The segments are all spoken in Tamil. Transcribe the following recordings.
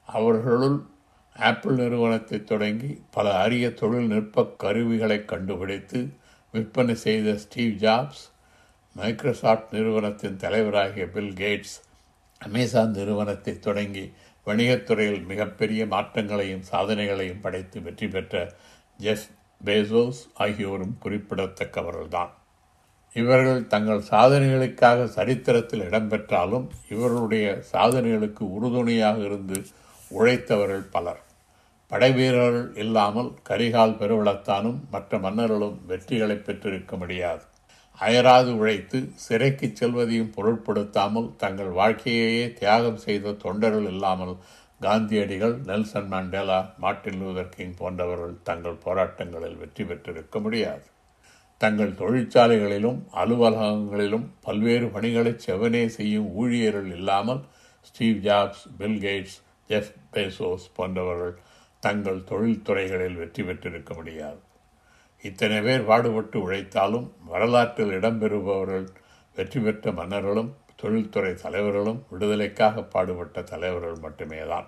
அவர்களுள் ஆப்பிள் நிறுவனத்தை தொடங்கி பல அரிய தொழில்நுட்ப கருவிகளை கண்டுபிடித்து விற்பனை செய்த ஸ்டீவ் ஜாப்ஸ் மைக்ரோசாஃப்ட் நிறுவனத்தின் தலைவராகிய பில் கேட்ஸ் அமேசான் நிறுவனத்தை தொடங்கி வணிகத்துறையில் மிகப்பெரிய மாற்றங்களையும் சாதனைகளையும் படைத்து வெற்றி பெற்ற ஜெஃப் பேசோஸ் ஆகியோரும் குறிப்பிடத்தக்கவர்கள்தான் இவர்கள் தங்கள் சாதனைகளுக்காக சரித்திரத்தில் இடம்பெற்றாலும் இவர்களுடைய சாதனைகளுக்கு உறுதுணையாக இருந்து உழைத்தவர்கள் பலர் படைவீரர்கள் இல்லாமல் கரிகால் பெருவளத்தானும் மற்ற மன்னர்களும் வெற்றிகளை பெற்றிருக்க முடியாது அயராது உழைத்து சிறைக்கு செல்வதையும் பொருட்படுத்தாமல் தங்கள் வாழ்க்கையையே தியாகம் செய்த தொண்டர்கள் இல்லாமல் காந்தியடிகள் Nelson Mandela Martin Luther King போன்றவர்கள் தங்கள் போராட்டங்களில் வெற்றி பெற்றிருக்க முடியாது தங்கள் தொழிற்சாலைகளிலும் அலுவலகங்களிலும் பல்வேறு பணிகளை செவனே செய்யும் ஊழியர்கள் இல்லாமல் Steve Jobs Bill Gates Jeff Bezos போன்றவர்கள் தங்கள் தொழில்துறைகளில் வெற்றி பெற்றிருக்க முடியாது இத்தனை பேர் பாடுபட்டு உழைத்தாலும் வரலாற்றில் இடம்பெறுபவர்கள் வெற்றி பெற்ற மன்னர்களும் தொழில்துறை தலைவர்களும் விடுதலைக்காக பாடுபட்ட தலைவர்கள் மட்டுமே தான்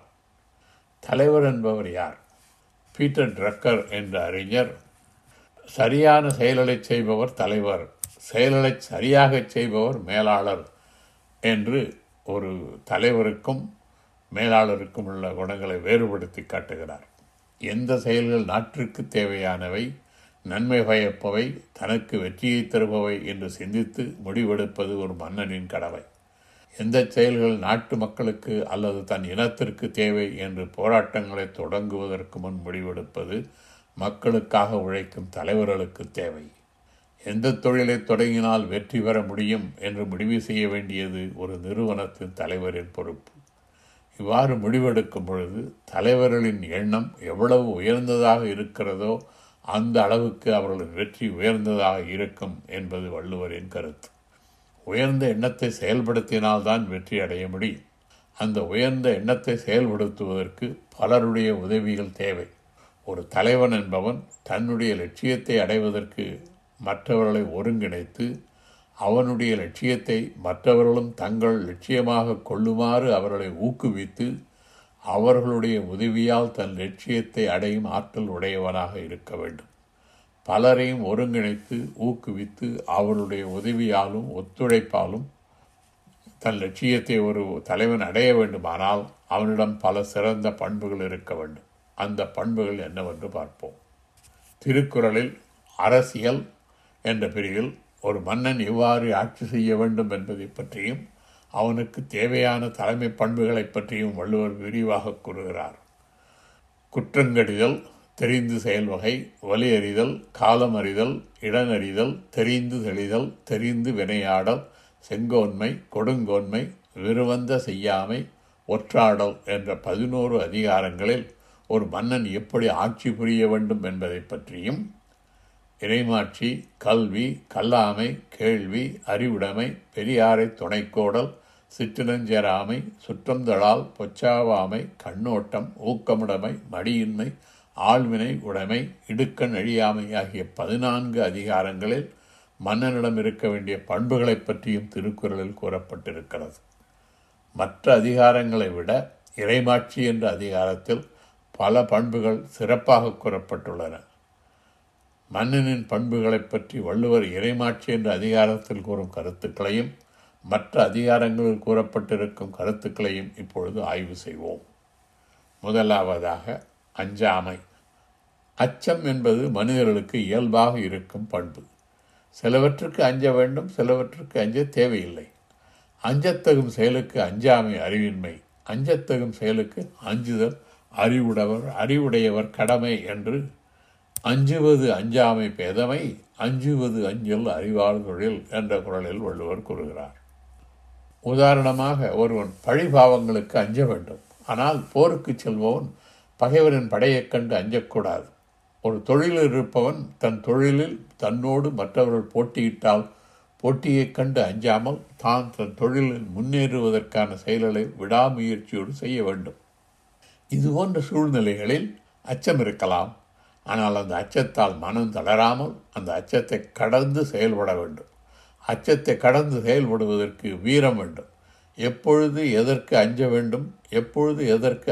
தலைவர் என்பவர் யார் பீட்டர் ட்ரக்கர் என்ற அறிஞர் சரியான செயல்களை செய்பவர் தலைவர் செயல்களை சரியாக செய்பவர் மேலாளர் என்று ஒரு தலைவருக்கும் மேலாளருக்கும் உள்ள குணங்களை வேறுபடுத்தி காட்டுகிறார் எந்த செயல்கள் நாட்டிற்கு தேவையானவை நன்மை பயப்பவை தனக்கு வெற்றியை தருபவை என்று சிந்தித்து முடிவெடுப்பது ஒரு மன்னனின் கடமை எந்த செயல்கள் நாட்டு மக்களுக்கு அல்லது தன் இனத்திற்கு தேவை என்று போராட்டங்களை தொடங்குவதற்கு முன் முடிவெடுப்பது மக்களுக்காக உழைக்கும் தலைவர்களுக்கு தேவை எந்த தொழிலை தொடங்கினால் வெற்றி பெற முடியும் என்று முடிவு செய்ய வேண்டியது ஒரு நிறுவனத்தின் தலைவரின் பொறுப்பு இவ்வாறு முடிவெடுக்கும் பொழுது தலைவர்களின் எண்ணம் எவ்வளவு உயர்ந்ததாக இருக்கிறதோ அந்த அளவுக்கு அவர்களின் வெற்றி உயர்ந்ததாக இருக்கும் என்பது வள்ளுவரின் கருத்து உயர்ந்த எண்ணத்தை செயல்படுத்தினால்தான் வெற்றி அடைய முடியும் அந்த உயர்ந்த எண்ணத்தை செயல்படுத்துவதற்கு பலருடைய உதவிகள் தேவை ஒரு தலைவன் என்பவன் தன்னுடைய லட்சியத்தை அடைவதற்கு மற்றவர்களை ஒருங்கிணைத்து அவனுடைய லட்சியத்தை மற்றவர்களும் தங்கள் லட்சியமாக கொள்ளுமாறு அவர்களை ஊக்குவித்து அவர்களுடைய உதவியால் தன் லட்சியத்தை அடையும் ஆற்றல் உடையவனாக இருக்க வேண்டும் பலரையும் ஒருங்கிணைத்து ஊக்குவித்து அவருடைய உதவியாலும் ஒத்துழைப்பாலும் தன் லட்சியத்தை ஒரு தலைவன் அடைய வேண்டுமானால் அவனிடம் பல சிறந்த பண்புகள் இருக்க வேண்டும் அந்த பண்புகள் என்னவென்று பார்ப்போம் திருக்குறளில் அரசியல் என்ற பிரிவில் ஒரு மன்னன் எவ்வாறு ஆட்சி செய்ய வேண்டும் என்பதை பற்றியும் அவனுக்கு தேவையான தலைமை பண்புகளை பற்றியும் வள்ளுவர் விரிவாக கூறுகிறார் குற்றங்கடிதல் தெரிந்து செயல்வகை வலியறிதல் காலம் அறிதல் இடனறிதல் தெரிந்து தெளிதல் தெரிந்து வினையாடல் செங்கோன்மை கொடுங்கோன்மை விருவந்த செய்யாமை ஒற்றாடல் என்ற பதினோரு அதிகாரங்களில் ஒரு மன்னன் எப்படி ஆட்சி புரிய வேண்டும் என்பதை பற்றியும் இறைமாட்சி கல்வி கல்லாமை கேள்வி அறிவுடைமை பெரியாரை துணைக்கோடல் சிற்றினஞ்சேராமை சுற்றந்தளால் பொச்சாவாமை கண்ணோட்டம் ஊக்கமுடைமை மடியின்மை ஆழ்வினை உடைமை இடுக்கண் அழியாமை ஆகிய பதினான்கு அதிகாரங்களில் மன்னனிடம் இருக்க வேண்டிய பண்புகளை பற்றியும் திருக்குறளில் கூறப்பட்டிருக்கிறது மற்ற அதிகாரங்களை விட இறைமாட்சி என்ற அதிகாரத்தில் பல பண்புகள் சிறப்பாக கூறப்பட்டுள்ளன மன்னனின் பண்புகளை பற்றி வள்ளுவர் இறைமாட்சி என்ற அதிகாரத்தில் கூறும் கருத்துக்களையும் மற்ற அதிகாரங்களில் கூறப்பட்டிருக்கும் கருத்துக்களையும் இப்பொழுது ஆய்வு செய்வோம் முதலாவதாக அஞ்சாமை அச்சம் என்பது மனிதர்களுக்கு இயல்பாக இருக்கும் பண்பு சிலவற்றுக்கு அஞ்ச வேண்டும் சிலவற்றுக்கு அஞ்ச தேவையில்லை அஞ்சத்தகும் செயலுக்கு அஞ்சாமை அறிவின்மை அஞ்சத்தகும் செயலுக்கு அஞ்சுதல் அறிவுடையவர் அறிவுடையவர் கடமை என்று அஞ்சுவது அஞ்சாமை பேதமை அஞ்சுவது அஞ்சல் அறிவாள் தொழில் என்ற குரலில் வள்ளுவர் கூறுகிறார் உதாரணமாக ஒருவன் பழிபாவங்களுக்கு அஞ்ச வேண்டும் ஆனால் போருக்கு செல்பவன் பகைவரின் படையைக் கண்டு அஞ்சக்கூடாது ஒரு தொழிலில் இருப்பவன் தன் தொழிலில் தன்னோடு மற்றவர்கள் போட்டியிட்டால் போட்டியைக் கண்டு அஞ்சாமல் தான் தன் தொழிலில் முன்னேறுவதற்கான செயல்களை விடாமுயற்சியோடு செய்ய வேண்டும் இதுபோன்ற சூழ்நிலைகளில் அச்சம் இருக்கலாம் ஆனால் அந்த அச்சத்தால் மனம் தளராமல் அந்த அச்சத்தை கடந்து செயல்பட வேண்டும் அச்சத்தை கடந்து செயல்படுவதற்கு வீரம் வேண்டும் எப்பொழுது எதற்கு அஞ்ச வேண்டும் எப்பொழுது எதற்கு